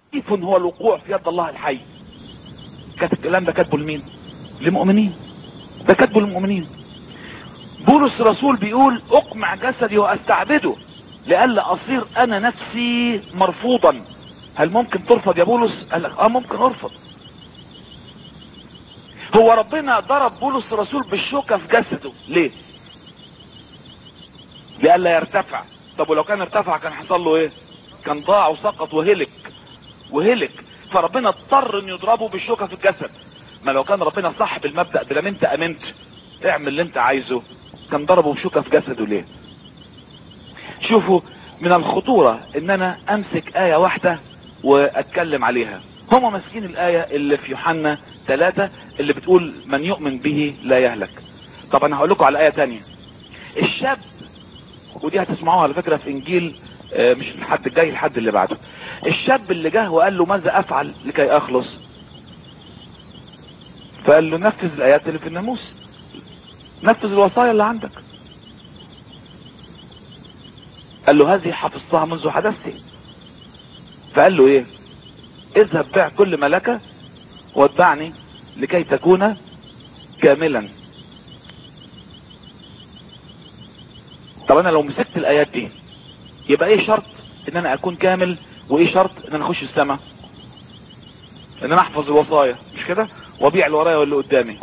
كيف هو الوقوع في يد الله الحي كانت الكلام ده كاتبه لمين لمؤمنين ده كاتبه للمؤمنين بولس الرسول بيقول اقمع جسدي واستعبده لئلا اصير انا نفسي مرفوضا هل ممكن ترفض يا بولس قال لك اه ممكن ارفض هو ربنا ضرب بولس الرسول بالشوكة في جسده ليه لئلا يرتفع طب ولو كان ارتفع كان حصل له ايه كان ضاع وسقط وهلك وهلك فربنا اضطر ان يضربه بالشوكة في الجسد ما لو كان ربنا صاحب المبدأ بلام انت امنت اعمل اللي انت عايزه كان ضربه بشوكة في جسده ليه شوفوا من الخطورة ان انا امسك اية واحدة واتكلم عليها هم ماسكين الاية اللي في يوحنا ثلاثة اللي بتقول من يؤمن به لا يهلك طب انا هقول لكم على اية تانية الشاب ودي هتسمعوها على فكرة في انجيل آه، مش الحد الجاي الحد اللي بعده الشاب اللي جه وقال له ماذا افعل لكي اخلص فقال له نفذ الايات اللي في الناموس نفذ الوصايا اللي عندك قال له هذه حفظتها منذ حدثتي فقال له ايه اذهب بيع كل ما لك واتبعني لكي تكون كاملا طب انا لو مسكت الايات دي يبقى ايه شرط ان انا اكون كامل وايه شرط ان انا اخش السماء ان انا احفظ الوصايا مش كده وابيع اللي ورايا واللي قدامي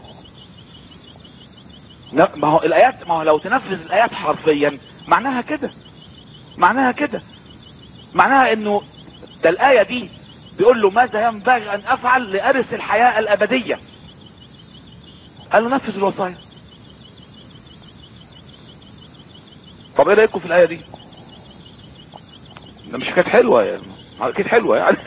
لا، ما هو الايات ما هو لو تنفذ الايات حرفيا معناها كده معناها كده معناها انه ده الايه دي بيقول له ماذا ينبغي ان افعل لارث الحياه الابديه قال له نفذ الوصايا طب ايه رايكم في الايه دي ده مش كانت حلوه يعني اكيد حلوه يعني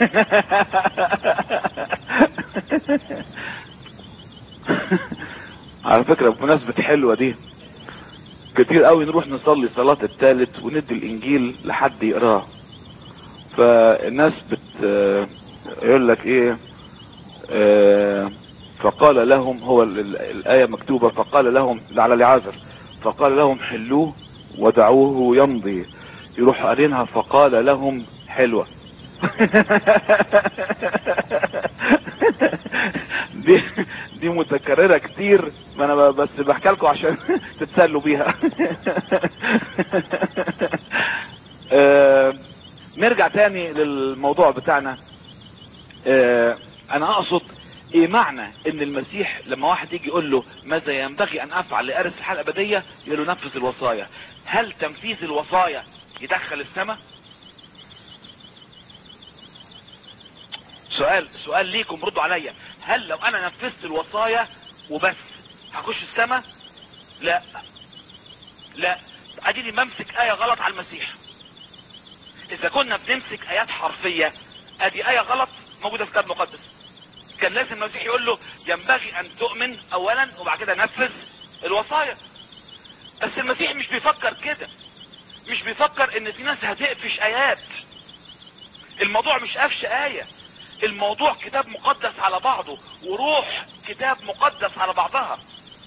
على فكره بمناسبه حلوه دي كتير قوي نروح نصلي صلاة الثالث وندي الانجيل لحد يقراه فالناس بت يقول لك ايه آه، فقال لهم هو ال- ال- الآية مكتوبة فقال لهم ده على العازر فقال لهم حلوه ودعوه يمضي يروح قارينها فقال لهم حلوة دي دي متكررة كتير ما انا ب- بس بحكي لكم عشان تتسلوا بيها آه، نرجع تاني للموضوع بتاعنا آه، انا اقصد ايه معنى ان المسيح لما واحد يجي يقول له ماذا ينبغي ان افعل لارث الحياه الابديه يقول له نفذ الوصايا هل تنفيذ الوصايا يدخل السماء سؤال سؤال ليكم ردوا عليا هل لو انا نفذت الوصايا وبس هخش السماء لا لا اديني بمسك ايه غلط على المسيح اذا كنا بنمسك ايات حرفية ادي ايه غلط موجودة في الكتاب المقدس كان لازم المسيح يقول له ينبغي ان تؤمن اولا وبعد كده نفذ الوصايا بس المسيح مش بيفكر كده مش بيفكر ان في ناس هتقفش ايات الموضوع مش قفش ايه الموضوع كتاب مقدس على بعضه وروح كتاب مقدس على بعضها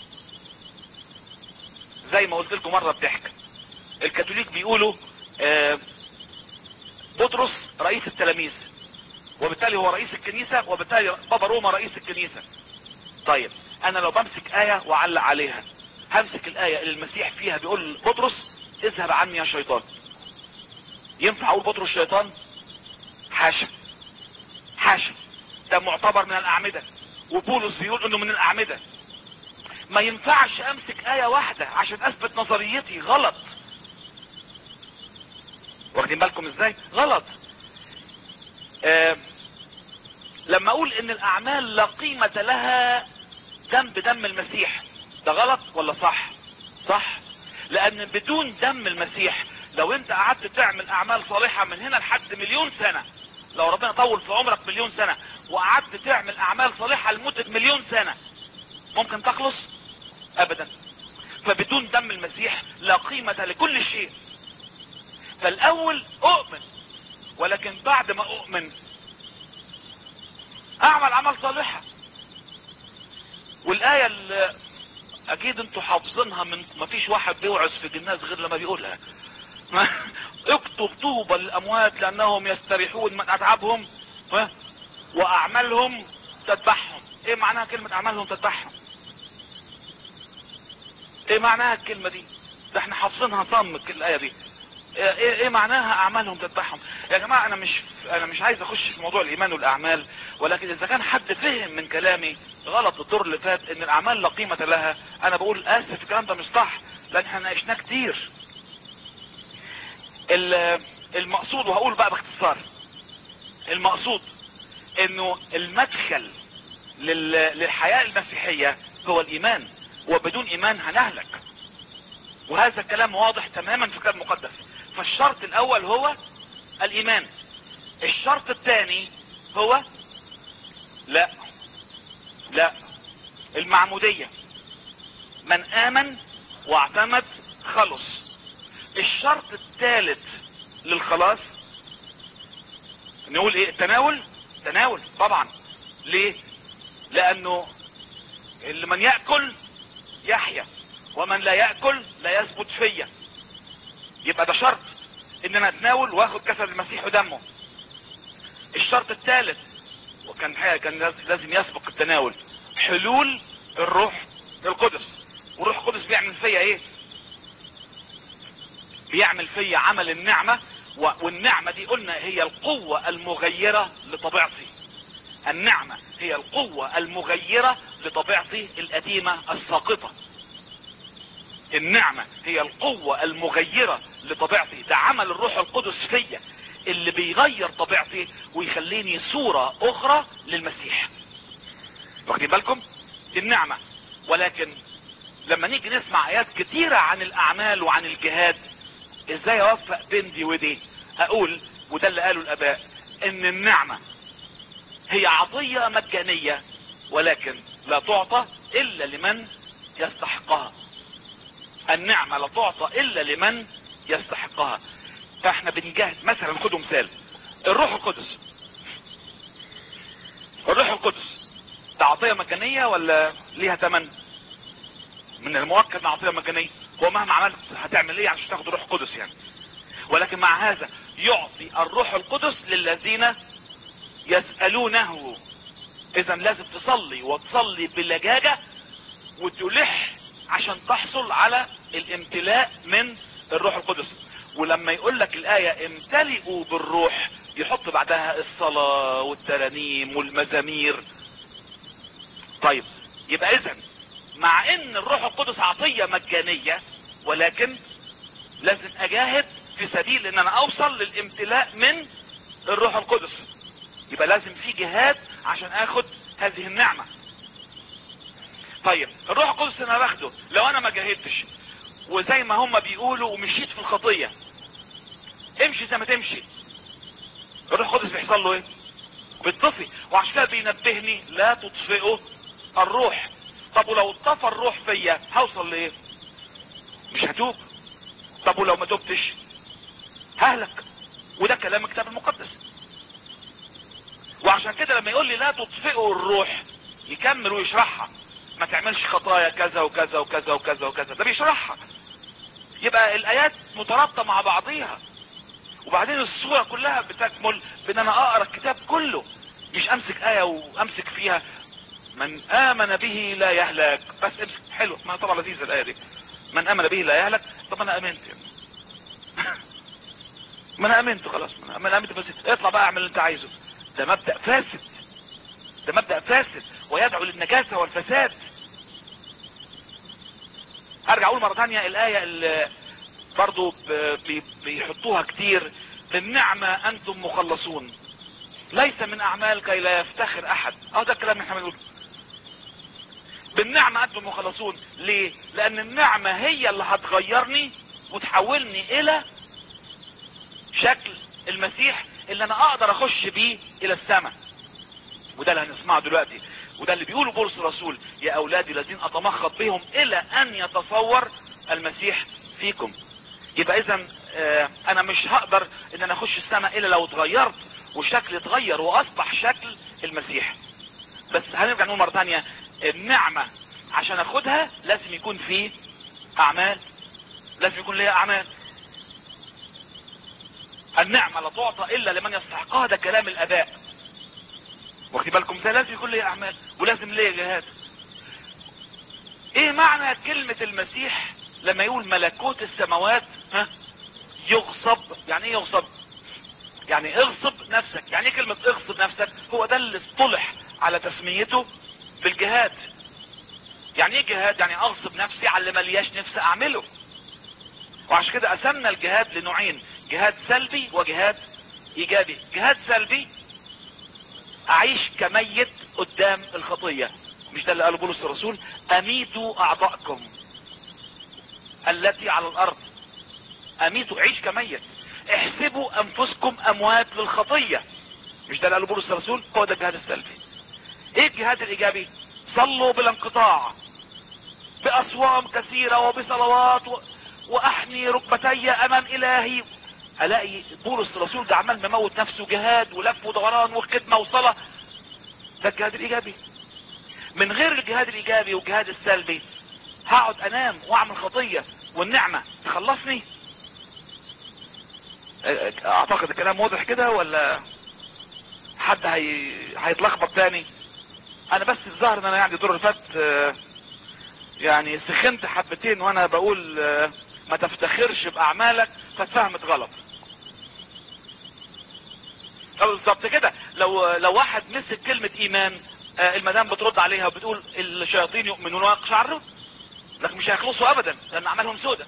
زي ما قلت لكم مرة بضحك الكاثوليك بيقولوا آه بطرس رئيس التلاميذ وبالتالي هو رئيس الكنيسة وبالتالي بابا روما رئيس الكنيسة طيب انا لو بمسك آية وعلق عليها همسك الآية اللي المسيح فيها بيقول بطرس اذهب عني يا شيطان ينفع اقول بطرس شيطان حاشا حاشا ده معتبر من الاعمدة وبولس بيقول انه من الاعمدة ما ينفعش امسك آية واحدة عشان اثبت نظريتي غلط واخدين بالكم ازاي غلط آه لما اقول ان الاعمال لا قيمة لها دم بدم المسيح ده غلط ولا صح صح لان بدون دم المسيح لو انت قعدت تعمل اعمال صالحة من هنا لحد مليون سنة لو ربنا طول في عمرك مليون سنة وقعدت تعمل اعمال صالحة لمدة مليون سنة ممكن تخلص ابدا فبدون دم المسيح لا قيمة لكل شيء فالاول اؤمن ولكن بعد ما اؤمن اعمل عمل صالحة والاية اللي اكيد انتوا حافظينها من ما فيش واحد بيوعظ في الجناز غير لما بيقولها اكتب طوبى للاموات لانهم يستريحون من اتعابهم ها واعمالهم تتبعهم ايه معناها كلمة اعمالهم تتبعهم ايه معناها الكلمة دي ده احنا حافظينها صم الايه دي ايه ايه معناها اعمالهم تتبعهم يا جماعة انا مش انا مش عايز اخش في موضوع الايمان والاعمال ولكن اذا كان حد فهم من كلامي غلط الدور اللي فات ان الاعمال لا قيمة لها انا بقول اسف الكلام ده مش صح لان احنا ناقشناه كتير المقصود وهقول بقى باختصار المقصود انه المدخل للحياة المسيحية هو الايمان وبدون ايمان هنهلك وهذا الكلام واضح تماما في الكتاب المقدس فالشرط الاول هو الايمان الشرط الثاني هو لا لا المعمودية من امن واعتمد خلص الشرط الثالث للخلاص نقول ايه التناول تناول طبعا ليه لانه اللي من يأكل يحيا ومن لا يأكل لا يثبت فيا يبقى ده شرط ان انا اتناول واخد جسد المسيح ودمه الشرط الثالث وكان حقيقة كان لازم يسبق التناول حلول الروح القدس والروح القدس بيعمل فيا ايه بيعمل فيا عمل النعمة والنعمة دي قلنا هي القوة المغيرة لطبيعتي النعمة هي القوة المغيرة لطبيعتي القديمة الساقطة النعمة هي القوة المغيرة لطبيعتي ده عمل الروح القدس فيا اللي بيغير طبيعتي ويخليني صورة اخرى للمسيح واخدين بالكم دي النعمة ولكن لما نيجي نسمع ايات كتيرة عن الاعمال وعن الجهاد ازاي اوفق بين دي ودي اقول وده اللي قاله الاباء ان النعمة هي عطية مجانية ولكن لا تعطى الا لمن يستحقها النعمة لا تعطى الا لمن يستحقها فاحنا بنجاهد مثلا خدوا مثال الروح القدس الروح القدس ده عطية مجانية ولا ليها تمن من المؤكد ان عطية مجانية هو مهما عملت هتعمل ايه عشان تاخد الروح القدس يعني ولكن مع هذا يعطي الروح القدس للذين يسألونه اذا لازم تصلي وتصلي بلجاجة وتلح عشان تحصل على الامتلاء من الروح القدس ولما يقول لك الآية امتلئوا بالروح يحط بعدها الصلاة والترانيم والمزامير طيب يبقى اذا مع ان الروح القدس عطية مجانية ولكن لازم اجاهد في سبيل ان انا اوصل للامتلاء من الروح القدس يبقى لازم في جهاد عشان اخد هذه النعمة طيب الروح القدس انا باخده لو انا ما جاهدتش وزي ما هم بيقولوا ومشيت في الخطية امشي زي ما تمشي الروح القدس بيحصل له ايه بيطفي وعشان كده بينبهني لا تطفئوا الروح طب ولو اطفى الروح فيا هوصل لايه مش هتوب طب ولو ما توبتش ههلك وده كلام الكتاب المقدس وعشان كده لما يقول لي لا تطفئوا الروح يكمل ويشرحها ما تعملش خطايا كذا وكذا وكذا وكذا وكذا ده بيشرحها يبقى الايات مترابطة مع بعضيها وبعدين الصورة كلها بتكمل بان انا اقرا الكتاب كله مش امسك اية وامسك فيها من امن به لا يهلك بس امسك حلو ما طبعا لذيذة الاية دي من امن به لا يهلك طب انا امنت ما انا امنت خلاص ما انا امنت بس اطلع بقى اعمل اللي انت عايزه ده مبدأ فاسد ده مبدأ فاسد ويدعو للنجاسة والفساد ارجع اقول مرة تانية الاية اللي برضو بيحطوها كتير بالنعمة انتم مخلصون ليس من اعمال كي لا يفتخر احد اه ده الكلام اللي احنا بنقوله بالنعمة انتم مخلصون ليه لان النعمة هي اللي هتغيرني وتحولني الى شكل المسيح اللي انا اقدر اخش بيه الى السماء وده اللي هنسمعه دلوقتي وده اللي بيقوله بولس الرسول يا اولادي الذين اتمخض بهم الى ان يتصور المسيح فيكم يبقى اذا اه انا مش هقدر ان انا اخش السماء الا لو اتغيرت وشكلي اتغير واصبح شكل المسيح بس هنرجع نقول مرة تانية النعمة عشان اخدها لازم يكون في اعمال لازم يكون ليها اعمال النعمة لا تعطى الا لمن يستحقها ده كلام الاباء واخدين بالكم ده لازم يكون ليه اعمال ولازم ليه جهاد ايه معنى كلمة المسيح لما يقول ملكوت السماوات ها يغصب يعني ايه يغصب يعني اغصب نفسك يعني ايه كلمة اغصب نفسك هو ده اللي اصطلح على تسميته بالجهاد يعني ايه جهاد يعني اغصب نفسي على اللي ملياش نفسي اعمله وعشان كده قسمنا الجهاد لنوعين جهاد سلبي وجهاد ايجابي جهاد سلبي اعيش كميت قدام الخطية مش ده اللي قاله بولس الرسول اميتوا اعضاءكم التي على الارض اميتوا عيش كميت احسبوا انفسكم اموات للخطية مش ده اللي قاله بولس الرسول هو ده الجهاد السلبي ايه الجهاد الايجابي صلوا بلا انقطاع باصوام كثيرة وبصلوات و... واحني ركبتي امام الهي الاقي بولس الرسول ده عمال مموت نفسه جهاد ولف ودوران وخدمة وصلاة ده الجهاد الايجابي من غير الجهاد الايجابي والجهاد السلبي هقعد انام واعمل خطية والنعمة تخلصني اعتقد الكلام واضح كده ولا حد هي... هيتلخبط تاني انا بس الظاهر ان انا يعني الدور اللي فات آه، يعني سخنت حبتين وانا بقول آه، ما تفتخرش باعمالك فاتفهمت غلط طب بالظبط كده لو لو واحد مسك كلمة ايمان آه، المدام بترد عليها وبتقول الشياطين يؤمنون ويقشعرون لكن مش هيخلصوا ابدا لان اعمالهم سودة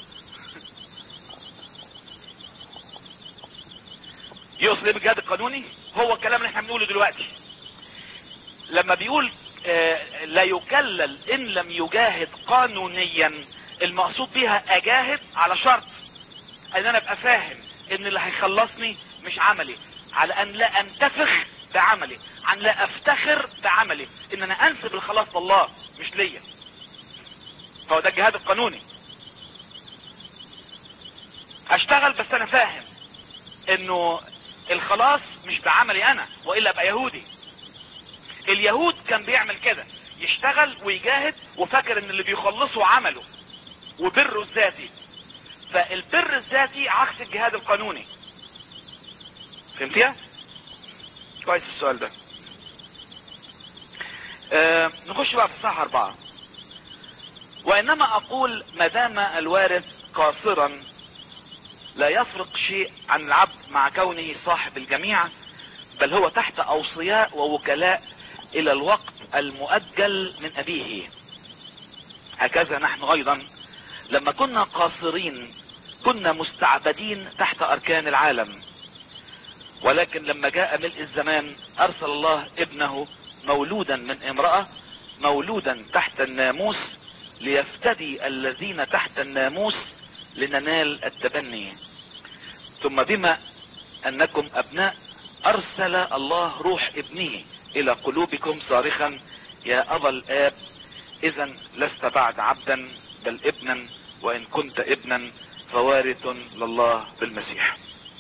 يقصد ايه بالجهاد القانوني هو الكلام اللي احنا بنقوله دلوقتي لما بيقول آه، لا يكلل ان لم يجاهد قانونيا المقصود بها اجاهد على شرط ان انا ابقى فاهم ان اللي هيخلصني مش عملي على ان لا انتفخ بعملي عن لا افتخر بعملي ان انا انسب الخلاص لله مش ليا فهو ده الجهاد القانوني اشتغل بس انا فاهم انه الخلاص مش بعملي انا والا ابقى يهودي اليهود كان بيعمل كده يشتغل ويجاهد وفاكر ان اللي بيخلصه عمله وبره الذاتي فالبر الذاتي عكس الجهاد القانوني فهمتيها كويس السؤال ده آه نخش بقى في الصحة اربعة وانما اقول ما دام الوارث قاصرا لا يفرق شيء عن العبد مع كونه صاحب الجميع بل هو تحت اوصياء ووكلاء الى الوقت المؤجل من ابيه هكذا نحن ايضا لما كنا قاصرين كنا مستعبدين تحت اركان العالم ولكن لما جاء ملء الزمان ارسل الله ابنه مولودا من امرأة مولودا تحت الناموس ليفتدي الذين تحت الناموس لننال التبني ثم بما انكم ابناء ارسل الله روح ابنه الى قلوبكم صارخا يا ابا الاب اذا لست بعد عبدا بل ابنا وان كنت ابنا فوارث لله بالمسيح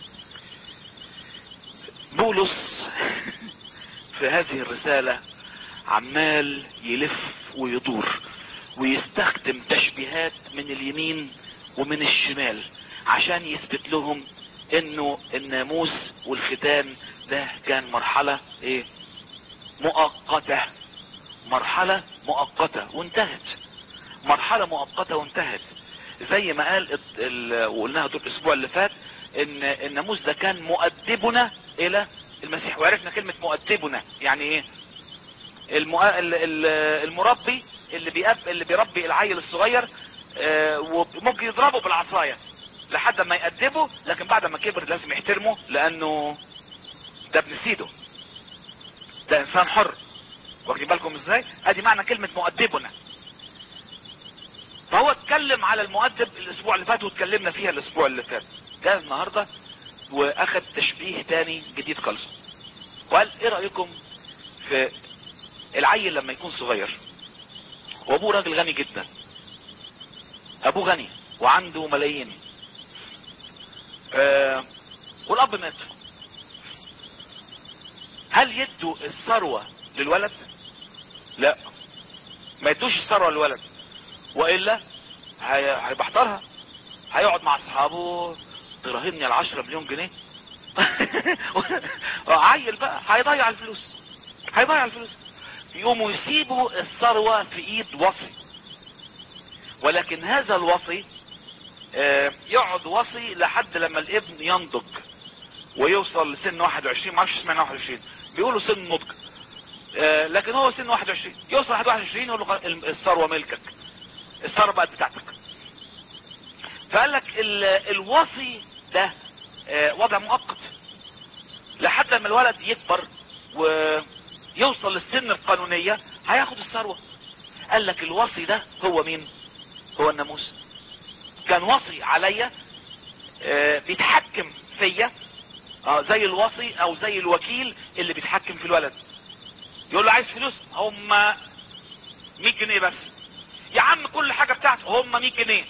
بولس في هذه الرسالة عمال يلف ويدور ويستخدم تشبيهات من اليمين ومن الشمال عشان يثبت لهم انه الناموس والختان ده كان مرحلة ايه مؤقتة مرحلة مؤقتة وانتهت مرحلة مؤقتة وانتهت زي ما قال ال- وقلناها طول الاسبوع اللي فات ان الناموس ده كان مؤدبنا الى المسيح وعرفنا كلمة مؤدبنا يعني ايه المؤ... ال- ال- المربي اللي بيأب... اللي بيربي العيل الصغير آه، وممكن يضربه بالعصاية لحد ما يأدبه لكن بعد ما كبر لازم يحترمه لانه ده ابن سيده ده انسان حر واخدين بالكم ازاي ادي معنى كلمة مؤدبنا فهو اتكلم على المؤدب الاسبوع اللي فات واتكلمنا فيها الاسبوع اللي فات جاء النهاردة واخد تشبيه تاني جديد خالص وقال ايه رأيكم في العيل لما يكون صغير وابوه راجل غني جدا ابوه غني وعنده ملايين آه والاب مات هل يدوا الثروة للولد لا ما يدوش الثروة للولد وإلا هي- هيبحترها هيقعد مع اصحابه تراهني على 10 مليون جنيه عيل بقى هيضيع الفلوس هيضيع الفلوس يقوموا يسيبوا الثروة في ايد وصي ولكن هذا الوصي آه، يقعد وصي لحد لما الابن ينضج ويوصل لسن 21 ما اعرفش اسمها 21 بيقولوا سن نضج آه، لكن هو سن 21 يوصل لحد 21 يقول له خ- الثروه ملكك الثروه بقت بتاعتك فقال لك ال- الوصي ده آه، وضع مؤقت لحد لما الولد يكبر ويوصل للسن القانونية هياخد الثروة قال لك الوصي ده هو مين هو الناموس كان وصي عليا آه، بيتحكم فيا اه زي الوصي او زي الوكيل اللي بيتحكم في الولد يقول له عايز فلوس هم 100 جنيه بس يا عم كل حاجة بتاعته هم 100 جنيه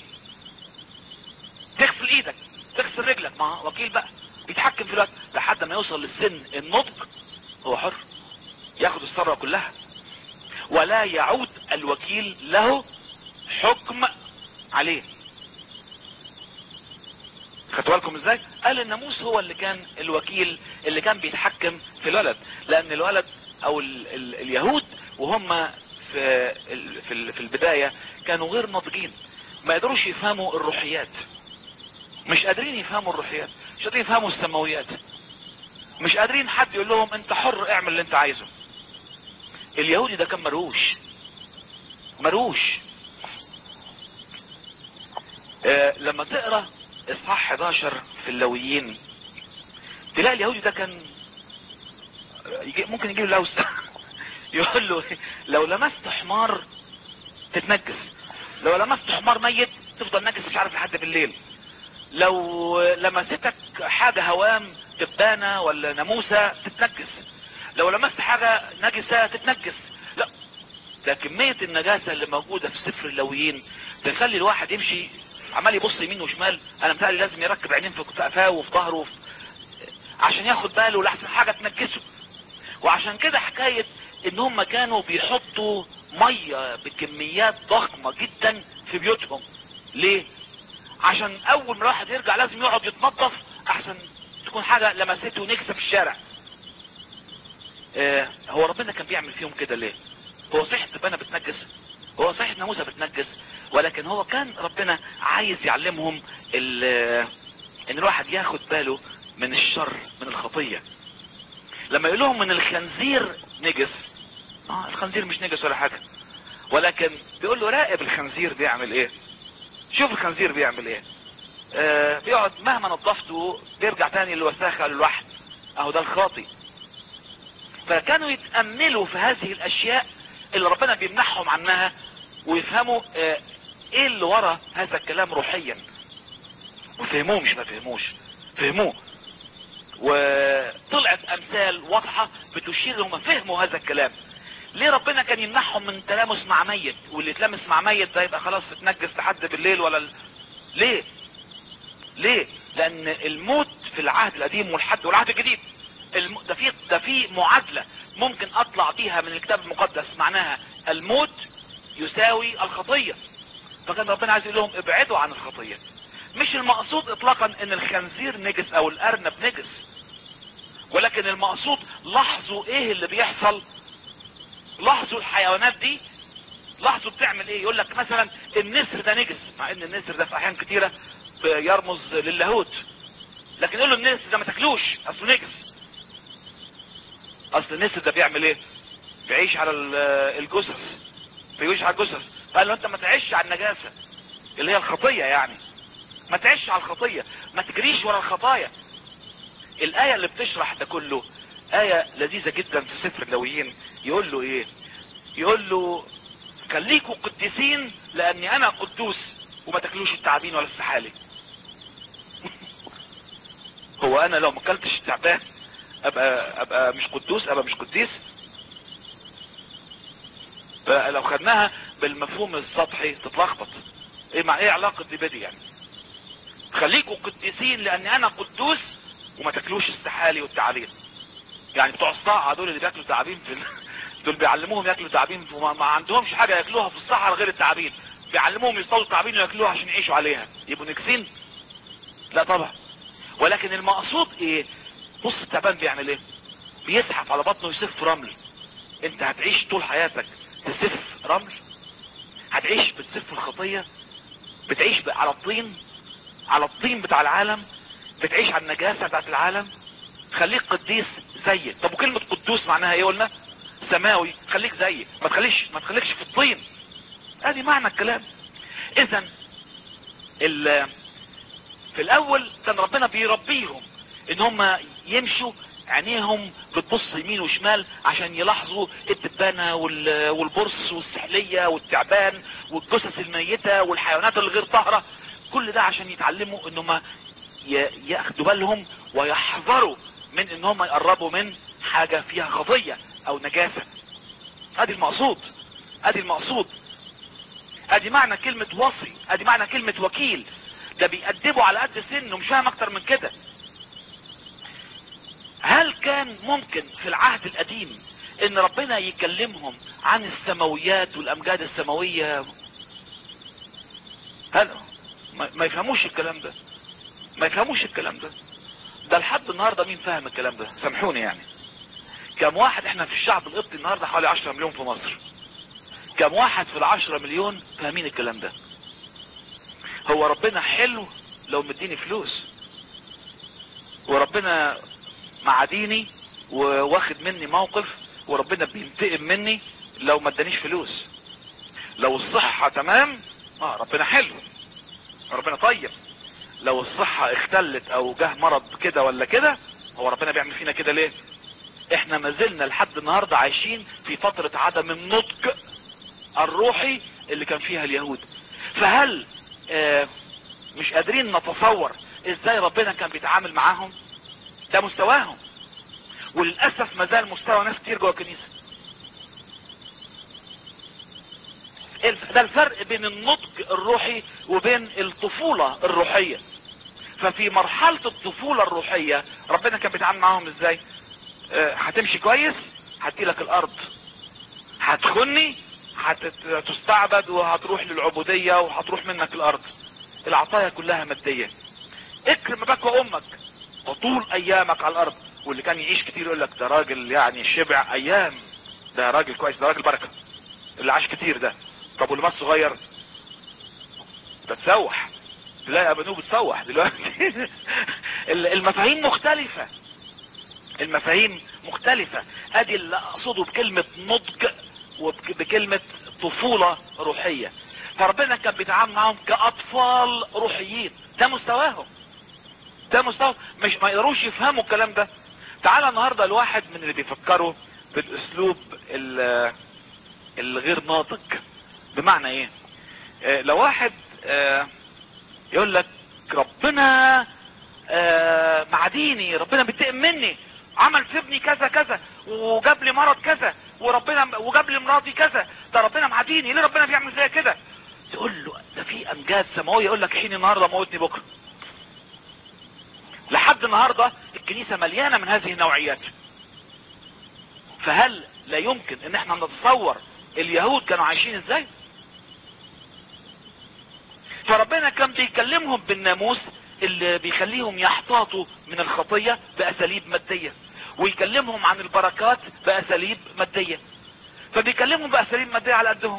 تغسل ايدك تغسل رجلك ما هو وكيل بقى بيتحكم في الوقت لحد ما يوصل للسن النضج هو حر ياخد الثروة كلها ولا يعود الوكيل له حكم عليه خدتوا بالكم ازاي قال الناموس هو اللي كان الوكيل اللي كان بيتحكم في الولد لان الولد او ال ال اليهود وهم في ال في, ال في البداية كانوا غير ناضجين ما يقدروش يفهموا الروحيات مش قادرين يفهموا الروحيات مش قادرين يفهموا السماويات مش قادرين حد يقول لهم انت حر اعمل اللي انت عايزه اليهودي ده كان مروش مروش آه لما تقرا اصحاح 11 في اللويين تلاقي اليهودي ده كان يجي ممكن يجيب له لوس يقول له لو لمست حمار تتنجس لو لمست حمار ميت تفضل نجس مش عارف لحد بالليل لو لمستك حاجة هوام دبانة ولا ناموسة تتنجس لو لمست حاجة نجسة تتنجس لا ده كمية النجاسة اللي موجودة في سفر اللويين بيخلي الواحد يمشي عمال يبص يمين وشمال انا متهيألي لازم يركب عينين في قفاه وفي ظهره وفي عشان ياخد باله لحسن حاجة تنجسه وعشان كده حكاية ان هم كانوا بيحطوا مية بكميات ضخمة جدا في بيوتهم ليه عشان اول ما الواحد يرجع لازم يقعد يتنظف احسن تكون حاجة لمسته نكسة في الشارع اه هو ربنا كان بيعمل فيهم كده ليه هو صحيح تبانة بتنجس هو صحيح ناموسة بتنجس ولكن هو كان ربنا عايز يعلمهم ان الواحد ياخد باله من الشر من الخطية لما يقول لهم من الخنزير نجس اه الخنزير مش نجس ولا حاجة ولكن بيقول له راقب الخنزير بيعمل ايه شوف الخنزير بيعمل ايه آه بيقعد مهما نظفته بيرجع تاني للوساخة للوحد اهو ده الخاطي فكانوا يتأملوا في هذه الاشياء اللي ربنا بيمنحهم عنها ويفهموا آه ايه اللي ورا هذا الكلام روحيا وفهموه مش ما فهموش فهموه وطلعت امثال واضحة بتشير لهم فهموا هذا الكلام ليه ربنا كان يمنحهم من تلامس مع ميت واللي يتلامس مع ميت ده يبقى خلاص اتنجس لحد بالليل ولا ال... ليه ليه لان الموت في العهد القديم والحد والعهد الجديد الم... ده في ده في معادله ممكن اطلع بيها من الكتاب المقدس معناها الموت يساوي الخطيه فكان ربنا عايز يقول لهم ابعدوا عن الخطيه مش المقصود اطلاقا ان الخنزير نجس او الارنب نجس ولكن المقصود لاحظوا ايه اللي بيحصل لاحظوا الحيوانات دي لاحظوا بتعمل ايه يقول لك مثلا النسر ده نجس مع ان النسر ده في احيان كتيرة يرمز للاهوت لكن يقول له النسر ده ما تاكلوش اصله نجس اصل النسر ده بيعمل ايه بيعيش على الجثث بيعيش على الجثث قال له انت ما تعيش على النجاسة اللي هي الخطية يعني ما تعيش على الخطية ما تجريش ورا الخطايا الآية اللي بتشرح ده كله آية لذيذة جدا في سفر اللويين يقول له ايه يقول له خليكوا قديسين لاني انا قدوس وما تاكلوش التعابين ولا السحالي هو انا لو ما اكلتش التعبان ابقى ابقى مش قدوس ابقى مش قديس فلو خدناها بالمفهوم السطحي تتلخبط ايه مع ايه علاقة دي بدي يعني خليكوا قديسين لاني انا قدوس وما تاكلوش السحالي والتعابين يعني بتوع الصاعة دول اللي بياكلوا تعابين في دول بيعلموهم ياكلوا تعابين وما ما عندهمش حاجة ياكلوها في الصحراء غير التعابين بيعلموهم يصطادوا تعابين وياكلوها عشان يعيشوا عليها يبقوا نكسين لا طبعا ولكن المقصود ايه بص التعبان بيعمل ايه بيزحف على بطنه ويسف رمل انت هتعيش طول حياتك تسف رمل هتعيش بتسف الخطية بتعيش على الطين على الطين بتاع العالم بتعيش على النجاسة بتاعت العالم خليك قديس زيي طب وكلمة قدوس معناها ايه قلنا سماوي خليك زيي ما تخليش ما تخليكش في الطين ادي معنى الكلام اذا في الاول كان ربنا بيربيهم ان هم يمشوا عينيهم بتبص يمين وشمال عشان يلاحظوا الدبانة والبرص والسحلية والتعبان والجثث الميتة والحيوانات الغير طاهرة كل ده عشان يتعلموا انهم ياخدوا بالهم ويحذروا من ان هم يقربوا من حاجة فيها خطية او نجاسة ادي المقصود ادي المقصود ادي معنى كلمة وصي ادي معنى كلمة وكيل ده بيأدبوا على قد سنه مش فاهم اكتر من كده هل كان ممكن في العهد القديم ان ربنا يكلمهم عن السماويات والامجاد السماوية هل ما يفهموش الكلام ده ما يفهموش الكلام ده ده لحد النهاردة مين فاهم الكلام ده سامحوني يعني كم واحد احنا في الشعب القبطي النهاردة حوالي 10 مليون في مصر كم واحد في العشرة مليون فاهمين الكلام ده هو ربنا حلو لو مديني فلوس وربنا معاديني وواخد مني موقف وربنا بينتقم مني لو ما ادانيش فلوس لو الصحة تمام اه ربنا حلو ربنا طيب لو الصحة اختلت او جه مرض كده ولا كده هو ربنا بيعمل فينا كده ليه احنا ما زلنا لحد النهاردة عايشين في فترة عدم النضج الروحي اللي كان فيها اليهود فهل آه مش قادرين نتصور ازاي ربنا كان بيتعامل معاهم ده مستواهم وللأسف ما زال مستوى ناس كتير جوه الكنيسة ده الفرق بين النضج الروحي وبين الطفولة الروحية ففي مرحلة الطفولة الروحية ربنا كان بيتعامل معاهم ازاي اه هتمشي كويس هديلك الارض هتخني هتستعبد وهتروح للعبودية وهتروح منك الارض العطايا كلها مادية اكرم اباك وامك وطول ايامك على الارض واللي كان يعيش كتير يقول لك ده راجل يعني شبع ايام ده راجل كويس ده راجل بركة اللي عاش كتير ده طب واللي مات صغير ده تسوح تلاقي ابنوه بتسوح دلوقتي المفاهيم مختلفة المفاهيم مختلفة ادي اللي اقصده بكلمة نضج وبكلمة طفولة روحية فربنا كان بيتعامل معاهم كاطفال روحيين ده مستواهم ده مستوى مش ما يقدروش يفهموا الكلام ده تعالى النهاردة الواحد من اللي بيفكروا بالاسلوب الغير ناضج بمعنى ايه اه لو واحد اه يقول لك ربنا اه معديني ربنا بيتقم مني عمل في ابني كذا كذا وجاب لي مرض كذا وربنا وجاب لي مراتي كذا ده ربنا معديني ليه ربنا بيعمل زي كده تقول له ده في امجاد سماويه يقول لك حين النهارده موتني بكره لحد النهاردة الكنيسة مليانة من هذه النوعيات فهل لا يمكن ان احنا نتصور اليهود كانوا عايشين ازاي فربنا كان بيكلمهم بالناموس اللي بيخليهم يحتاطوا من الخطية باساليب مادية ويكلمهم عن البركات باساليب مادية فبيكلمهم باساليب مادية على قدهم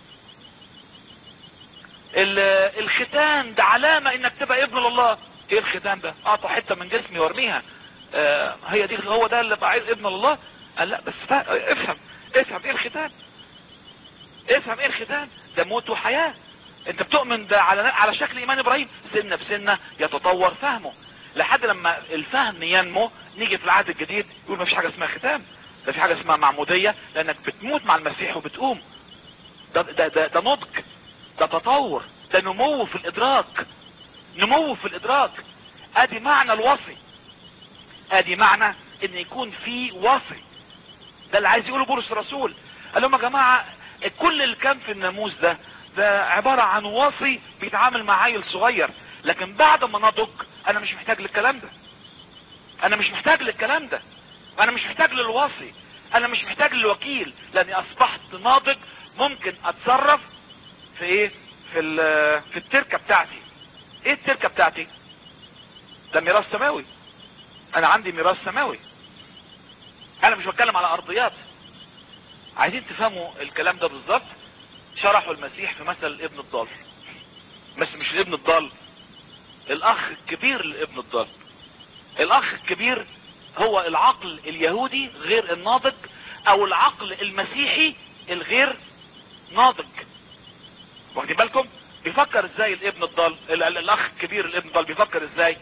الختان ده علامة انك تبقى ابن لله ايه الختان ده اعطى حتة من جسمي وارميها آه هي دي هو ده اللي عايز ابن الله قال لا بس افهم افهم ايه الختان افهم ايه الختان ده موت وحياة انت بتؤمن ده على على شكل ايمان ابراهيم سنة بسنة يتطور فهمه لحد لما الفهم ينمو نيجي في العهد الجديد يقول ما فيش حاجة اسمها ختان ده في حاجة اسمها معمودية لانك بتموت مع المسيح وبتقوم ده ده ده, ده نضج ده تطور ده نمو في الادراك نمو في الادراك ادي معنى الوصي ادي معنى ان يكون في وصي ده اللي عايز يقوله بولس الرسول قال لهم يا جماعة كل اللي كان في الناموس ده ده عبارة عن وصي بيتعامل مع عيل صغير لكن بعد ما نضج انا مش محتاج للكلام ده انا مش محتاج للكلام ده انا مش محتاج للوصي انا مش محتاج للوكيل لاني اصبحت ناضج ممكن اتصرف في ايه في في التركة بتاعتي ايه التركة بتاعتي ده ميراث سماوي انا عندي ميراث سماوي انا مش بتكلم على ارضيات عايزين تفهموا الكلام ده بالظبط شرحوا المسيح في مثل الابن الضال بس مش الابن الضال الاخ الكبير لابن الضال الاخ الكبير هو العقل اليهودي غير الناضج او العقل المسيحي الغير ناضج واخدين بالكم بيفكر ازاي الابن الضال ال- ال- الاخ الكبير الابن الضال بيفكر ازاي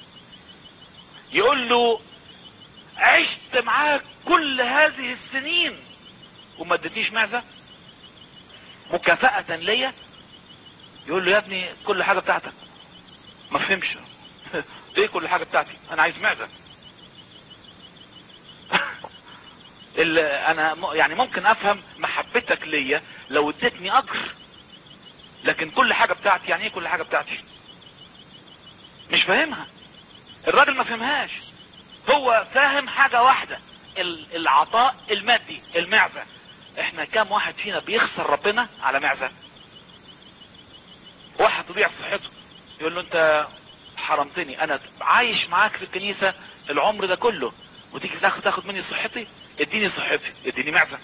يقول له عشت معاك كل هذه السنين وما ادتنيش معزة مكافأة ليا يقول له يا ابني كل حاجة بتاعتك ما فهمش ايه كل حاجة بتاعتي انا عايز معزة ال- انا م- يعني ممكن افهم محبتك ليا لو اديتني اجر لكن كل حاجة بتاعتي يعني ايه كل حاجة بتاعتي مش فاهمها الراجل ما فهمهاش هو فاهم حاجة واحدة ال- العطاء المادي المعزة احنا كام واحد فينا بيخسر ربنا على معزة واحد تضيع صحته يقول له انت حرمتني انا عايش معاك في الكنيسة العمر ده كله وتيجي في الاخر تاخد مني صحتي اديني صحتي اديني معزة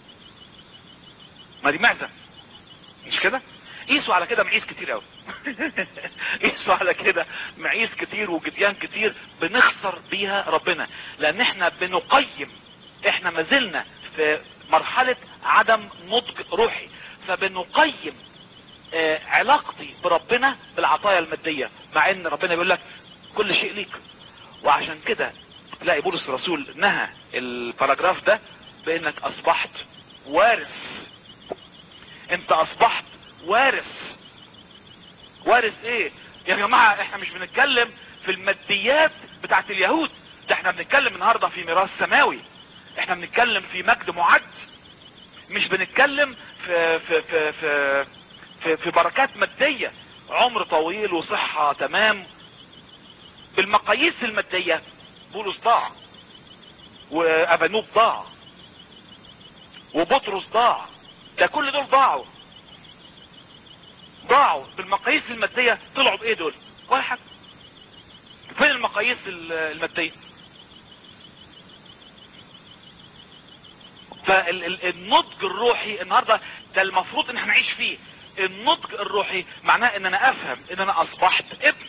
ما دي معزة مش كده قيسوا على كده معيز كتير قوي قيسوا على كده معيز كتير وجديان كتير بنخسر بيها ربنا لان احنا بنقيم احنا ما زلنا في مرحلة عدم نضج روحي فبنقيم آه، علاقتي بربنا بالعطايا المادية مع ان ربنا بيقول لك كل شيء ليك وعشان كده تلاقي بولس الرسول نهى الباراجراف ده بانك اصبحت وارث انت اصبحت وارث وارث ايه يا جماعة احنا مش بنتكلم في الماديات بتاعت اليهود ده احنا بنتكلم النهاردة في ميراث سماوي احنا بنتكلم في مجد معد مش بنتكلم في في في في في, في بركات مادية عمر طويل وصحة تمام بالمقاييس المادية بولس ضاع وابانوب ضاع وبطرس ضاع ده كل دول ضاعوا ضاعوا بالمقاييس المادية طلعوا بايه دول ولا حاجة فين المقاييس ال- المادية فالنضج الروحي النهاردة ده المفروض ان احنا نعيش فيه النضج الروحي معناه ان انا افهم ان انا اصبحت ابن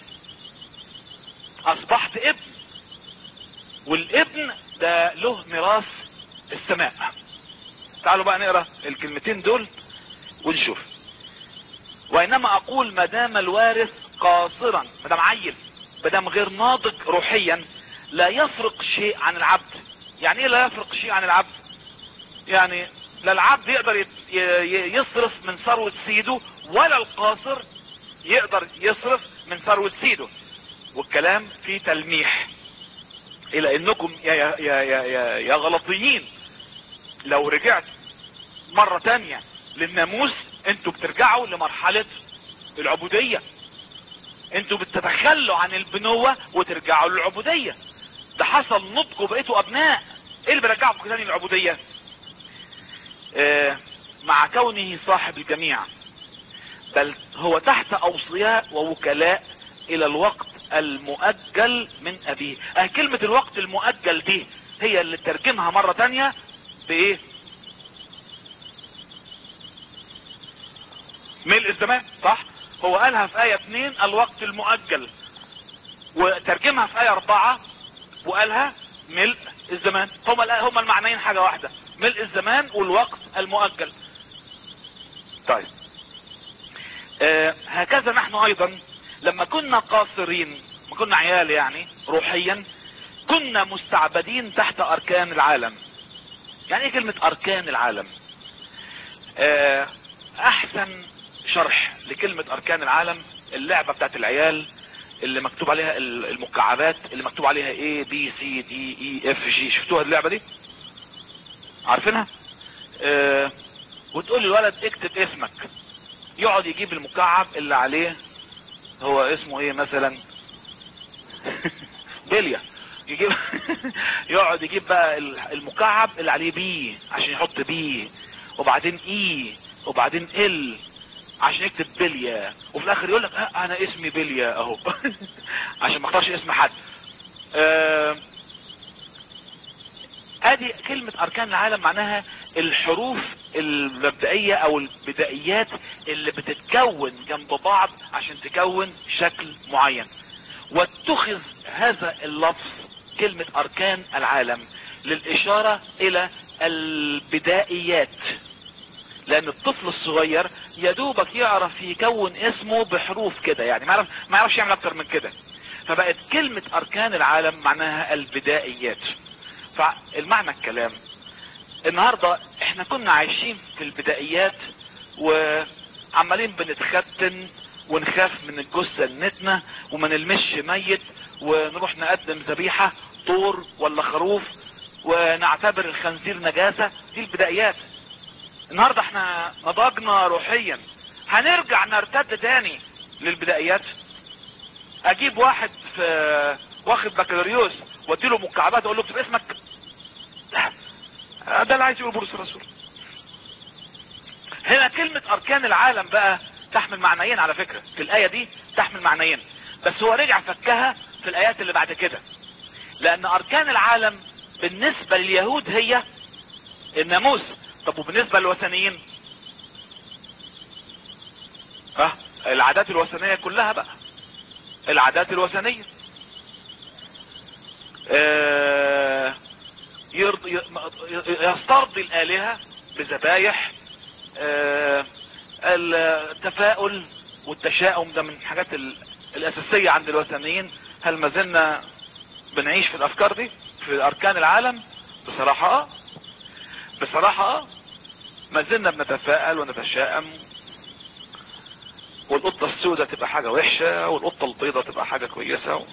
اصبحت ابن والابن ده له ميراث السماء تعالوا بقى نقرا الكلمتين دول ونشوف وانما اقول ما دام الوارث قاصرا ما دام عيل ما دام غير ناضج روحيا لا يفرق شيء عن العبد يعني ايه لا يفرق شيء عن العبد يعني لا العبد يقدر يت- ي- ي- يصرف من ثروة سيده ولا القاصر يقدر يصرف من ثروة سيده والكلام فيه تلميح الى انكم يا, يا, يا, يا, يا, يا غلطيين لو رجعت مرة تانية للناموس انتوا بترجعوا لمرحلة العبودية انتوا بتتخلوا عن البنوة وترجعوا للعبودية ده حصل نضج وبقيتوا ابناء ايه اللي بيرجعكم تاني للعبودية آه، مع كونه صاحب الجميع بل هو تحت اوصياء ووكلاء الى الوقت المؤجل من ابيه اه كلمة الوقت المؤجل دي هي اللي ترجمها مرة تانية بايه ملء الزمان صح هو قالها في آية 2 الوقت المؤجل وترجمها في آية 4 وقالها ملء الزمان هما هما المعنيين حاجة واحدة ملء الزمان والوقت المؤجل طيب آه هكذا نحن ايضا لما كنا قاصرين ما كنا عيال يعني روحيا كنا مستعبدين تحت اركان العالم يعني ايه كلمة اركان العالم آه احسن شرح لكلمة اركان العالم اللعبة بتاعت العيال اللي مكتوب عليها المكعبات اللي مكتوب عليها A B C D E F G شفتوها اللعبة دي عارفينها آه وتقول للولد اكتب اسمك يقعد يجيب المكعب اللي عليه هو اسمه ايه مثلا بليا يجيب يقعد يجيب بقى المكعب اللي عليه بي عشان يحط بي وبعدين اي وبعدين ال عشان يكتب بليا وفي الاخر يقول لك اه انا اسمي بليا اهو عشان ما اختارش اسم حد آه ادي كلمة اركان العالم معناها الحروف المبدئية او البدائيات اللي بتتكون جنب بعض عشان تكون شكل معين واتخذ هذا اللفظ كلمة اركان العالم للاشارة الى البدائيات لان الطفل الصغير يدوبك يعرف يكون اسمه بحروف كده يعني ما يعرف ما يعرفش يعمل اكتر من كده فبقت كلمة اركان العالم معناها البدائيات فالمعنى الكلام النهاردة احنا كنا عايشين في البدائيات وعمالين بنتختن ونخاف من الجثة النتنة وما نلمش ميت ونروح نقدم ذبيحة طور ولا خروف ونعتبر الخنزير نجاسة دي البدائيات النهاردة احنا نضجنا روحيا هنرجع نرتد تاني للبدائيات اجيب واحد في واخد بكالوريوس واديله مكعبات اقول له اكتب اسمك ده اللي عايز يقول بولس الرسول هنا كلمة اركان العالم بقى تحمل معنيين على فكرة في الاية دي تحمل معنيين بس هو رجع فكها في الايات اللي بعد كده لان اركان العالم بالنسبة لليهود هي الناموس طب وبالنسبة للوثنيين ها العادات الوثنية كلها بقى العادات الوثنية آه يرضي يسترضي الالهة بذبايح آه التفاؤل والتشاؤم ده من الحاجات الاساسية عند الوثنيين هل ما زلنا بنعيش في الافكار دي في اركان العالم بصراحة اه بصراحة اه ما زلنا بنتفائل ونتشائم والقطة السوداء تبقى حاجة وحشة والقطة البيضاء تبقى حاجة كويسة و...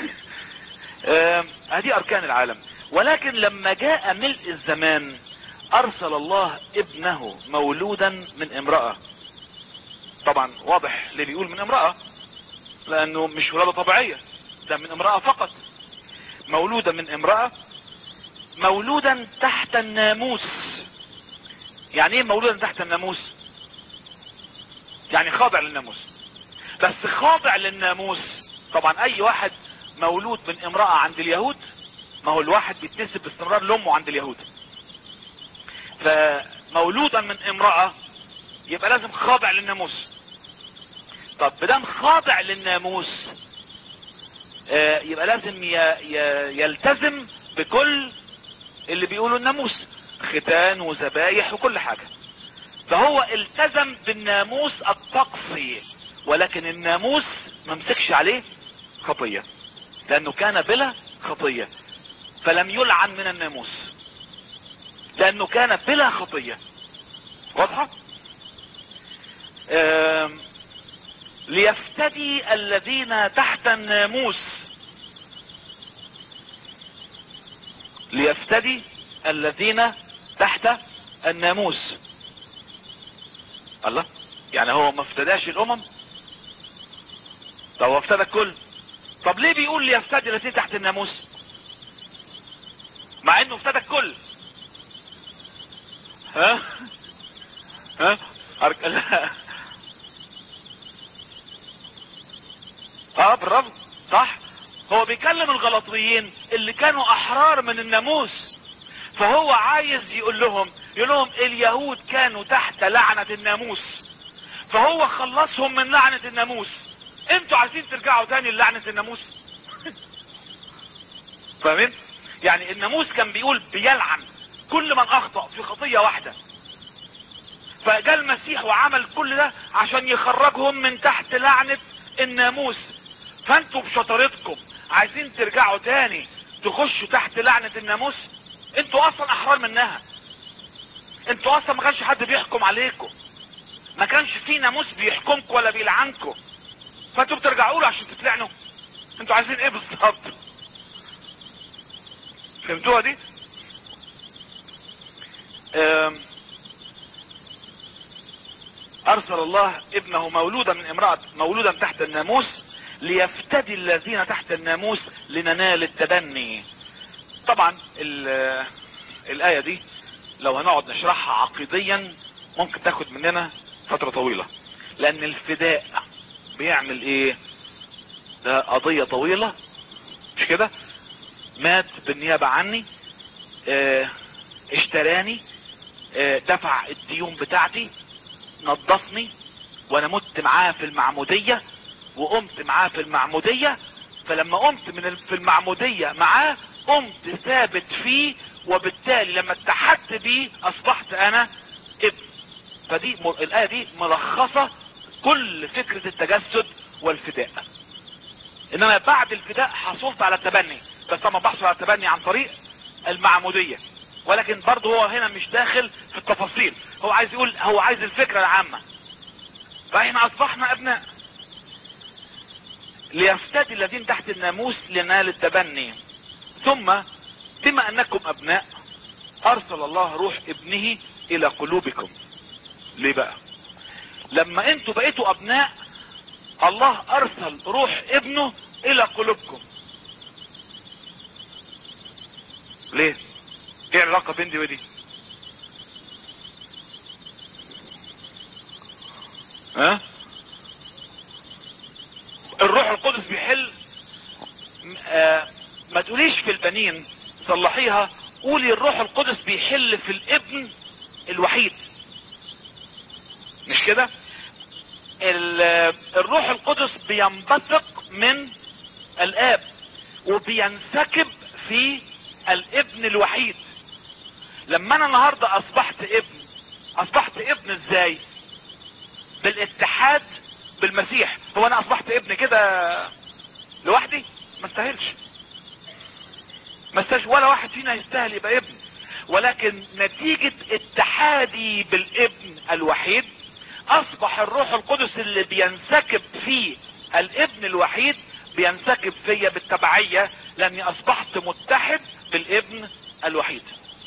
هذه اركان العالم ولكن لما جاء ملء الزمان ارسل الله ابنه مولودا من امرأة طبعا واضح اللي بيقول من امرأة لانه مش ولادة طبيعية ده من امرأة فقط مولودا من امرأة مولودا تحت الناموس يعني ايه مولودا تحت الناموس يعني خاضع للناموس بس خاضع للناموس طبعا اي واحد مولود من امرأة عند اليهود ما هو الواحد بيتنسب باستمرار لامه عند اليهود فمولودا من امرأة يبقى لازم خاضع للناموس طب بدم خاضع للناموس آه يبقى لازم ي... ي... يلتزم بكل اللي بيقولوا الناموس ختان وذبايح وكل حاجة فهو التزم بالناموس الطقسي ولكن الناموس ما مسكش عليه خطية لانه كان بلا خطية فلم يلعن من الناموس لانه كان بلا خطية واضحة ليفتدي الذين تحت الناموس ليفتدي الذين تحت الناموس الله يعني هو ما افتداش الامم طب هو افتدى الكل طب ليه بيقول ليفتدي الذين تحت الناموس مع انه افتدى الكل ها ها أرك... اه بالرفض صح هو بيكلم الغلطيين اللي كانوا احرار من الناموس فهو عايز يقول لهم يقول لهم اليهود كانوا تحت لعنة الناموس فهو خلصهم من لعنة الناموس انتوا عايزين ترجعوا تاني للعنة الناموس فاهمين يعني الناموس كان بيقول بيلعن كل من اخطأ في خطية واحدة فجاء المسيح وعمل كل ده عشان يخرجهم من تحت لعنة الناموس فانتوا بشطارتكم عايزين ترجعوا تاني تخشوا تحت لعنة الناموس انتوا اصلا احرار منها انتوا اصلا ما كانش حد بيحكم عليكم ما كانش في ناموس بيحكمكم ولا بيلعنكم فانتوا بترجعوا له عشان تتلعنوا انتوا عايزين ايه بالظبط فهمتوها دي ارسل الله ابنه مولودا من امرأة مولودا تحت الناموس ليفتدي الذين تحت الناموس لننال التبني طبعا الآية دي لو هنقعد نشرحها عقيديا ممكن تاخد مننا فترة طويلة لان الفداء بيعمل ايه ده قضية طويلة مش كده مات بالنيابة عني اه اشتراني اه دفع الديون بتاعتي نظفني وانا مت معاه في المعمودية وقمت معاه في المعمودية فلما قمت من في المعمودية معاه قمت ثابت فيه وبالتالي لما اتحدت بيه اصبحت انا ابن فدي الايه دي ملخصة كل فكرة التجسد والفداء انما بعد الفداء حصلت على التبني بس طبعا بحصل على التبني عن طريق المعمودية ولكن برضه هو هنا مش داخل في التفاصيل هو عايز يقول هو عايز الفكرة العامة فاحنا اصبحنا ابناء ليفتدي الذين تحت الناموس لنال التبني ثم بما انكم ابناء ارسل الله روح ابنه الى قلوبكم ليه بقى لما انتوا بقيتوا ابناء الله ارسل روح ابنه الى قلوبكم ليه ايه العلاقة بين دي ودي ها الروح القدس بيحل آه ما تقوليش في البنين صلحيها قولي الروح القدس بيحل في الابن الوحيد مش كده الروح القدس بينبثق من الاب وبينسكب في الابن الوحيد لما انا النهاردة اصبحت ابن اصبحت ابن ازاي بالاتحاد بالمسيح هو انا اصبحت ابن كده لوحدي ما استاهلش ما استاهلش ولا واحد فينا يستاهل يبقى ابن ولكن نتيجة اتحادي بالابن الوحيد اصبح الروح القدس اللي بينسكب فيه الابن الوحيد بينسكب فيا بالتبعية لاني اصبحت متحد بالابن الوحيد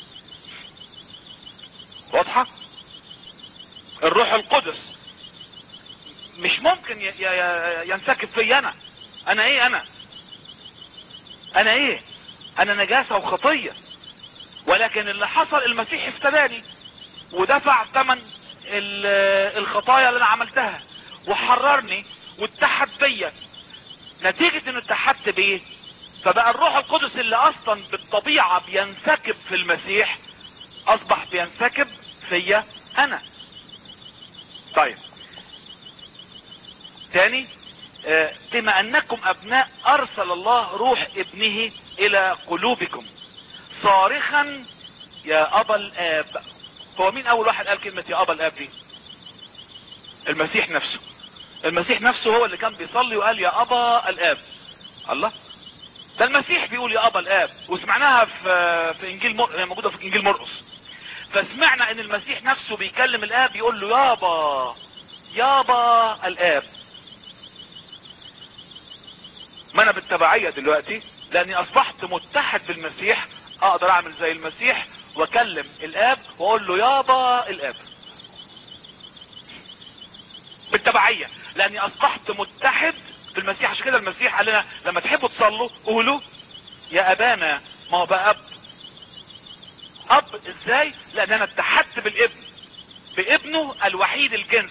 واضحة الروح القدس مش ممكن ينسكب في انا انا ايه انا انا ايه انا نجاسة وخطية ولكن اللي حصل المسيح افتداني ودفع ثمن الخطايا اللي انا عملتها وحررني واتحد بيا نتيجة انه اتحدت بيه فبقى الروح القدس اللي اصلا بالطبيعة بينسكب في المسيح اصبح بينسكب فيا انا طيب تاني آه بما انكم ابناء ارسل الله روح ابنه الى قلوبكم صارخا يا ابا الاب هو مين اول واحد قال كلمة يا ابا الاب دي المسيح نفسه المسيح نفسه هو اللي كان بيصلي وقال يا ابا الاب الله ده المسيح بيقول يا ابا الاب وسمعناها في في انجيل مر... موجوده في انجيل مرقس فسمعنا ان المسيح نفسه بيكلم الاب يقول له يابا يابا الاب ما انا بالتبعيه دلوقتي لاني اصبحت متحد بالمسيح اقدر اعمل زي المسيح واكلم الاب واقول له يابا الاب بالتبعيه لاني اصبحت متحد بالمسيح عشان كده المسيح قال لنا لما تحبوا تصلوا قولوا يا ابانا ما هو بقى اب اب ازاي لان انا اتحدت بالابن بابنه الوحيد الجنس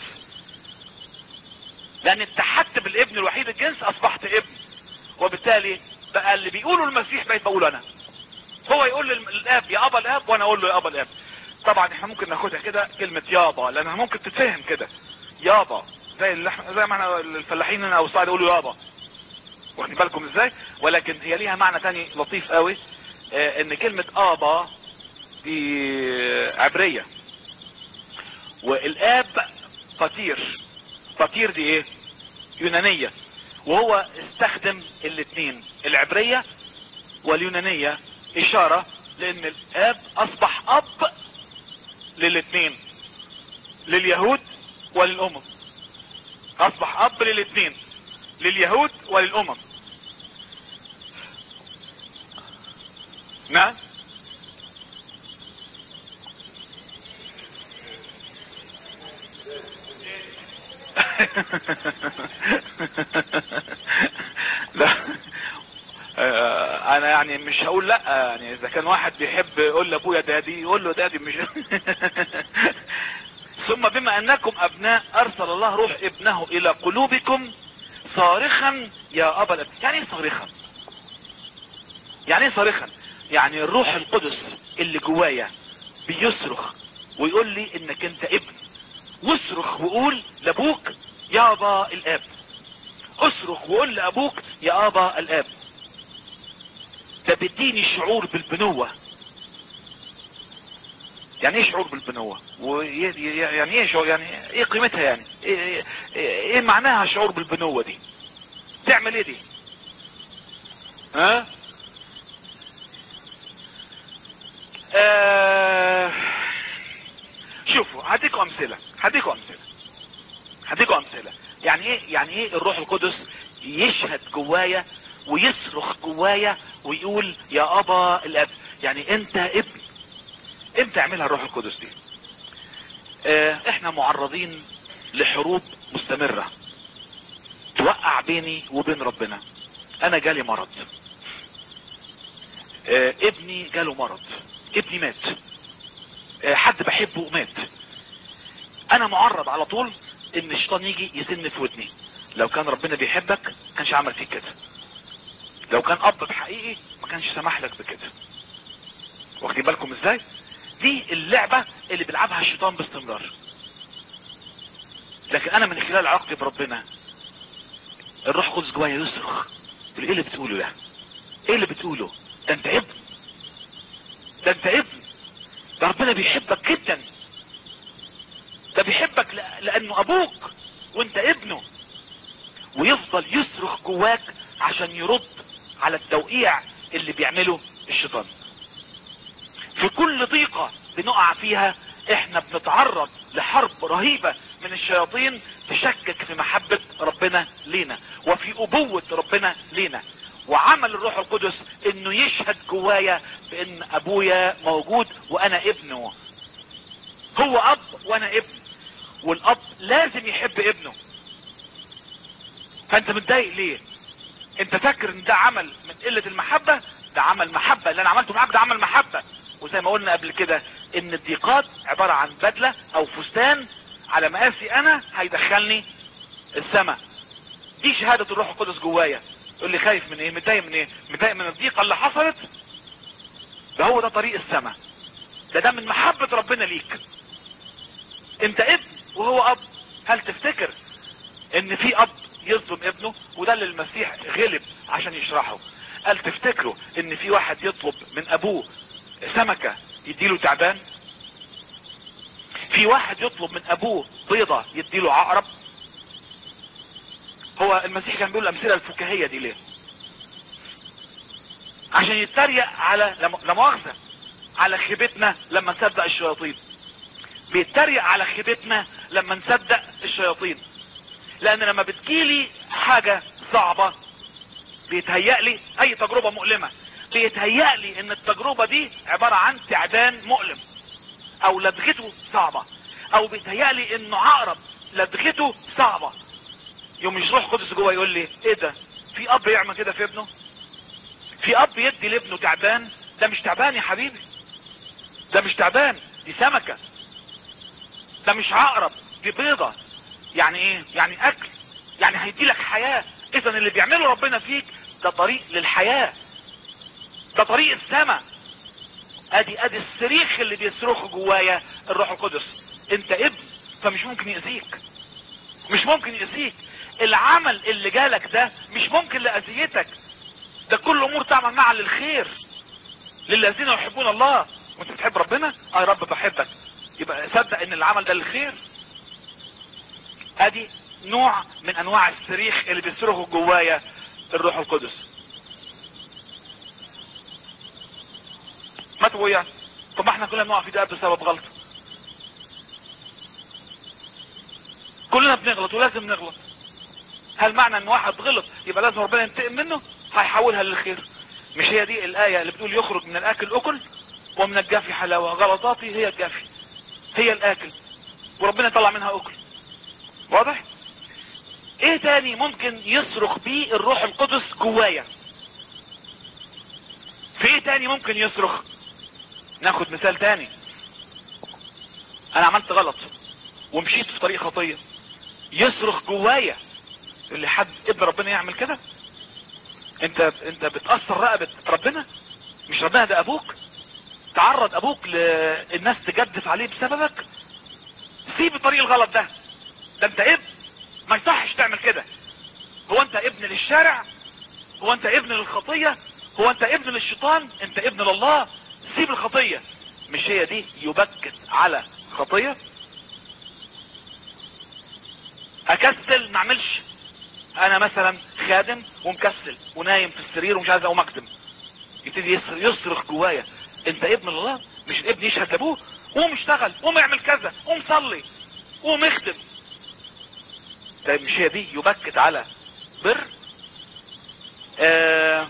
لان اتحدت بالابن الوحيد الجنس اصبحت ابن وبالتالي بقى اللي بيقوله المسيح بقيت بقوله انا هو يقول للاب يا ابا الاب وانا اقول له يا ابا الاب طبعا احنا ممكن ناخدها كده كلمة يابا لانها ممكن تتفهم كده يابا زي اللي احنا زي ما احنا الفلاحين هنا او الصعيد يقولوا يابا واخدين بالكم ازاي ولكن هي ليها معنى تاني لطيف قوي اه ان كلمة ابا دي عبرية والاب قطير قطير دي ايه يونانية وهو استخدم الاثنين العبرية واليونانية اشارة لان الاب اصبح اب للاثنين لليهود وللامم اصبح اب للاثنين لليهود وللامم نعم لا انا يعني مش هقول لا يعني اذا كان واحد بيحب يقول لابويا دادي يقول له دادي مش ثم بما انكم ابناء ارسل الله روح ابنه الى قلوبكم صارخا يا ابا الاب يعني ايه صارخا يعني ايه صارخا يعني الروح القدس اللي جوايا بيصرخ ويقول لي انك انت ابن واصرخ وقول لابوك يابا الاب اصرخ وقول لابوك يا ابا الاب ده بيديني شعور بالبنوة يعني ايه شعور بالبنوة ويعني ايه شعور يعني ايه قيمتها يعني ايه, إيه, إيه معناها شعور بالبنوة دي تعمل ايه دي ها آه شوفوا هديكم امثلة هديكم امثلة هديكم امثلة يعني ايه يعني ايه الروح القدس يشهد جوايا ويصرخ جوايا ويقول يا ابا الاب يعني انت ابن امتى يعملها الروح القدس دي اه احنا معرضين لحروب مستمرة توقع بيني وبين ربنا انا جالي مرض اه ابني جاله مرض ابني مات اه حد بحبه مات انا معرض على طول ان الشيطان يجي يسن في ودني لو كان ربنا بيحبك كانش عمل فيك كده لو كان اب بحقيقي ما كانش سمح لك بكده واخدين بالكم ازاي دي اللعبة اللي بيلعبها الشيطان باستمرار لكن انا من خلال علاقتي بربنا الروح القدس جوايا يصرخ ايه اللي بتقوله ده ايه اللي بتقوله ده انت ابن ده انت ابن ده ربنا بيحبك جدا ده بيحبك لانه ابوك وانت ابنه ويفضل يصرخ جواك عشان يرد على التوقيع اللي بيعمله الشيطان في كل ضيقة بنقع فيها احنا بنتعرض لحرب رهيبة من الشياطين تشكك في محبة ربنا لينا وفي ابوة ربنا لينا وعمل الروح القدس انه يشهد جوايا بان ابويا موجود وانا ابنه هو اب وانا ابن والاب لازم يحب ابنه فانت متضايق ليه انت فاكر ان ده عمل من قلة المحبة ده عمل محبة اللي انا عملته معاك ده عمل محبة وزي ما قلنا قبل كده ان الضيقات عبارة عن بدلة او فستان على مقاسي انا هيدخلني السماء دي شهادة الروح القدس جوايا يقول لي خايف من ايه متضايق من ايه متضايق من الضيقة اللي حصلت ده هو ده طريق السماء ده ده من محبة ربنا ليك انت ابن وهو اب هل تفتكر ان في اب يظلم ابنه وده اللي المسيح غلب عشان يشرحه قال تفتكروا ان في واحد يطلب من ابوه سمكة يديله تعبان في واحد يطلب من ابوه بيضة يديله عقرب هو المسيح كان بيقول الامثلة الفكاهية دي ليه عشان يتريق على لا مؤاخذة على خيبتنا لما نصدق الشياطين بيتريق على خيبتنا لما نصدق الشياطين لان لما بتجيلي حاجة صعبة بيتهيأ لي اي تجربة مؤلمة بيتهيأ لي ان التجربة دي عبارة عن تعبان مؤلم او لدغته صعبة او بيتهيأ لي انه عقرب لدغته صعبة يوم مش روح قدس جوه يقول لي ايه ده في اب يعمل كده في ابنه في اب يدي لابنه تعبان ده مش تعبان يا حبيبي ده مش تعبان دي سمكة ده مش عقرب دي بيضة يعني ايه يعني اكل يعني هيدي لك حياة اذا اللي بيعمله ربنا فيك ده طريق للحياة ده طريق السماء ادي ادي الصريخ اللي بيصرخه جوايا الروح القدس انت ابن فمش ممكن يأذيك مش ممكن يأذيك العمل اللي جالك ده مش ممكن لأذيتك ده كل امور تعمل معا للخير للذين يحبون الله وانت بتحب ربنا اه يا رب بحبك يبقى صدق ان العمل ده للخير ادي نوع من انواع الصريخ اللي بيصرخه جوايا الروح القدس ما تقول يعني طب ما احنا كلنا بنقع في ده بسبب غلطه كلنا بنغلط ولازم نغلط هل معنى ان واحد غلط يبقى لازم ربنا ينتقم منه هيحولها للخير مش هي دي الايه اللي بتقول يخرج من الاكل اكل ومن الجافي حلاوه غلطاتي هي الجافي هي الاكل وربنا يطلع منها اكل واضح ايه تاني ممكن يصرخ بيه الروح القدس جوايا في ايه تاني ممكن يصرخ ناخد مثال تاني انا عملت غلط ومشيت في طريق خطية يصرخ جوايا اللي حد ابن ربنا يعمل كده انت انت بتأثر رقبة ربنا مش ربنا ده ابوك تعرض ابوك للناس تجدف عليه بسببك سيب الطريق الغلط ده ده انت ابن ما يصحش تعمل كده هو انت ابن للشارع هو انت ابن للخطية هو انت ابن للشيطان انت ابن لله سيب الخطية مش هي دي يبكت على خطية اكسل ما اعملش انا مثلا خادم ومكسل ونايم في السرير ومش عايز اقوم اخدم يبتدي يصرخ, يصرخ جوايا انت ابن الله مش الابن يشهد لابوه قوم اشتغل قوم اعمل كذا قوم صلي قوم اخدم طيب مش هي دي يبكت على بر آه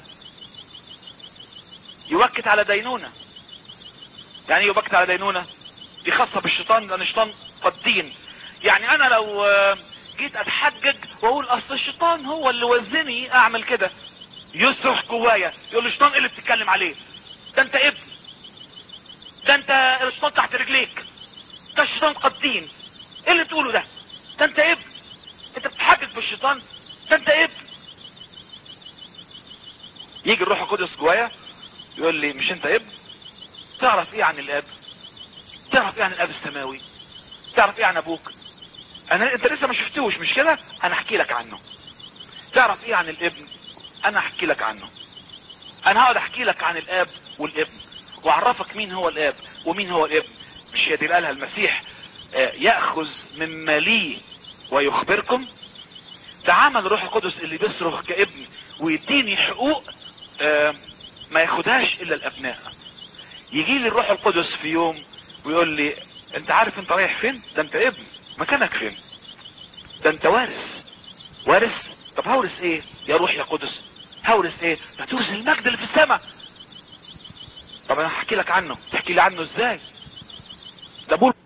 يبكت على دينونة يعني ايه يبكت على دينونة دي خاصة بالشيطان لان الشيطان قد دين يعني انا لو آه جيت اتحجج واقول اصل الشيطان هو اللي وزني اعمل كده يصرخ جوايا يقول الشيطان ايه اللي بتتكلم عليه ده انت ابن ده انت الشيطان تحت رجليك ده الشيطان قدين ايه اللي بتقوله ده ده انت ابن انت بتحجج بالشيطان ده انت ابن يجي الروح القدس جوايا يقول لي مش انت ابن تعرف ايه عن الاب تعرف ايه عن الاب السماوي تعرف ايه عن ابوك انا انت لسه ما شفتوش مش كده انا احكي لك عنه تعرف ايه عن الابن انا احكي لك عنه انا هقعد احكي لك عن الاب والابن واعرفك مين هو الاب ومين هو الابن مش هي دي اللي قالها المسيح آه ياخذ مما لي ويخبركم ده عمل الروح القدس اللي بيصرخ كابن ويديني حقوق آه ما ياخدهاش الا الابناء يجي لي الروح القدس في يوم ويقول لي انت عارف انت رايح فين ده انت ابن مكانك فين ده انت وارث وارث طب هورث ايه يا روح يا قدس هورث ايه هتورث المجد اللي في السماء طب انا هحكي لك عنه تحكي لي عنه ازاي ده بول